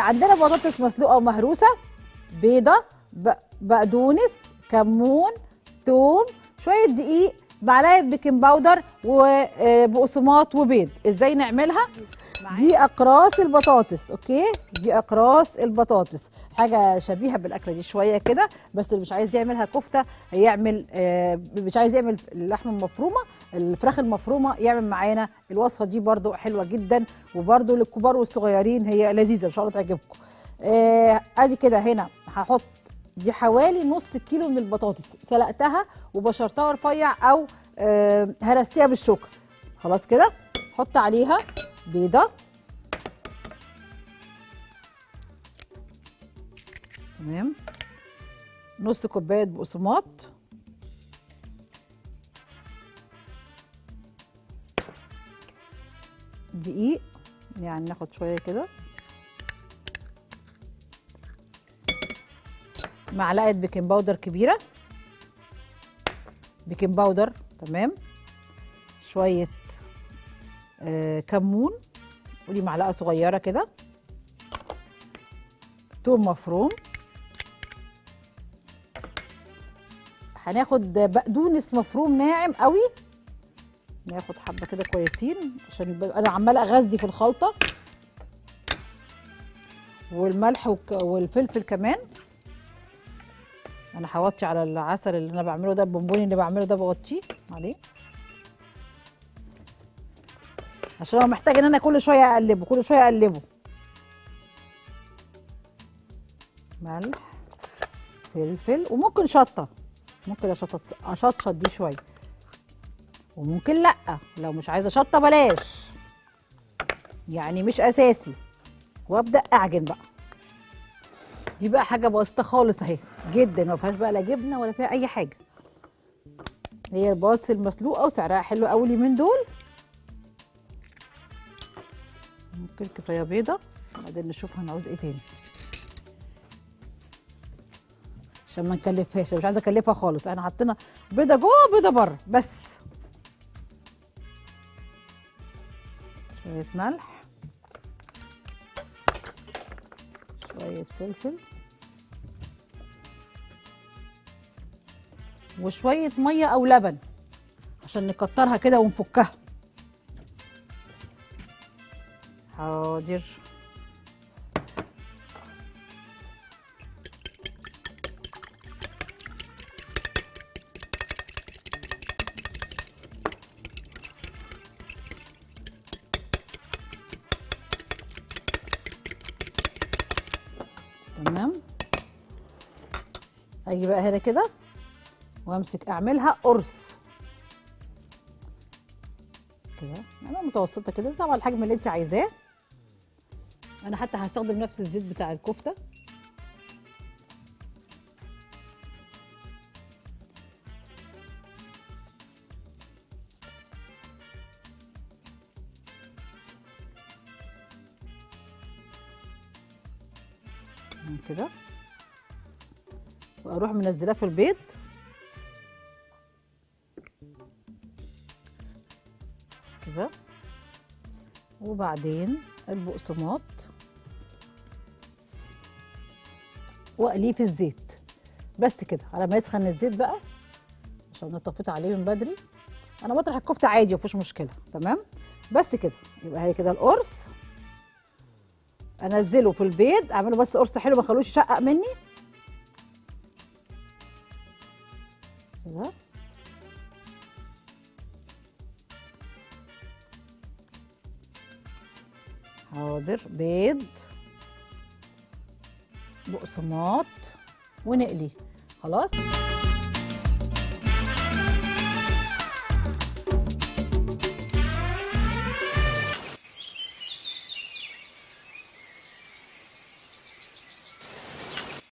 عندنا بطاطس مسلوقه ومهروسه بيضه ب- بقدونس كمون توم شويه دقيق معلقه بيكنج باودر وبقسماط وبيض ازاي نعملها دي اقراص البطاطس اوكي دي اقراص البطاطس حاجه شبيهه بالاكله دي شويه كده بس اللي مش عايز يعملها كفته هيعمل آه مش عايز يعمل اللحمه المفرومه الفراخ المفرومه يعمل معانا الوصفه دي برده حلوه جدا وبرده للكبار والصغيرين هي لذيذه ان شاء الله تعجبكم آه ادي كده هنا هحط دي حوالي نص كيلو من البطاطس سلقتها وبشرتها رفيع او آه هرستيها بالشوكه خلاص كده حط عليها بيضه تمام نص كوبايه بقسماط دقيق يعني ناخد شويه كده معلقه بيكنج باودر كبيره بيكنج باودر تمام شويه آه كمون ودي معلقه صغيره كده توم مفروم هناخد بقدونس مفروم ناعم قوي ناخد حبه كده كويسين عشان يبقى انا عماله اغذي في الخلطه والملح وك- والفلفل كمان انا هوطي على العسل اللي انا بعمله ده البونبوني اللي بعمله ده بغطيه عليه عشان هو محتاج ان انا كل شويه اقلبه كل شويه اقلبه ملح فلفل وممكن شطه ممكن اشطط اشطشط دي شويه وممكن لا لو مش عايزه شطه بلاش يعني مش اساسي وابدا اعجن بقى دي بقى حاجه بسيطه خالص اهي جدا ما فيهاش بقى لا جبنه ولا فيها اي حاجه هي البطاطس المسلوقه وسعرها حلو قوي اليومين دول ممكن كفايه بيضه وبعدين نشوف هنعوز ايه تاني عشان ما نكلفهاش أنا مش عايزه اكلفها خالص احنا حطينا بيضه جوه بيضه بره بس شويه ملح شويه فلفل وشويه ميه او لبن عشان نكترها كده ونفكها حاضر تمام اجي بقى هنا كده وامسك اعملها قرص كده نعملها متوسطه كده طبعا الحجم اللي انت عايزاه انا حتى هستخدم نفس الزيت بتاع الكفته تمام كده واروح منزلاه في البيض كده وبعدين البقسماط واقليه في الزيت بس كده على ما يسخن الزيت بقى عشان انا طفيت عليه من بدري انا بطرح الكفته عادي مفيش مشكله تمام بس كده يبقى هي كده القرص انزله في البيض اعمله بس قرص حلو ما اخلوش يشقق مني كده حاضر بيض بقسماط ونقلي خلاص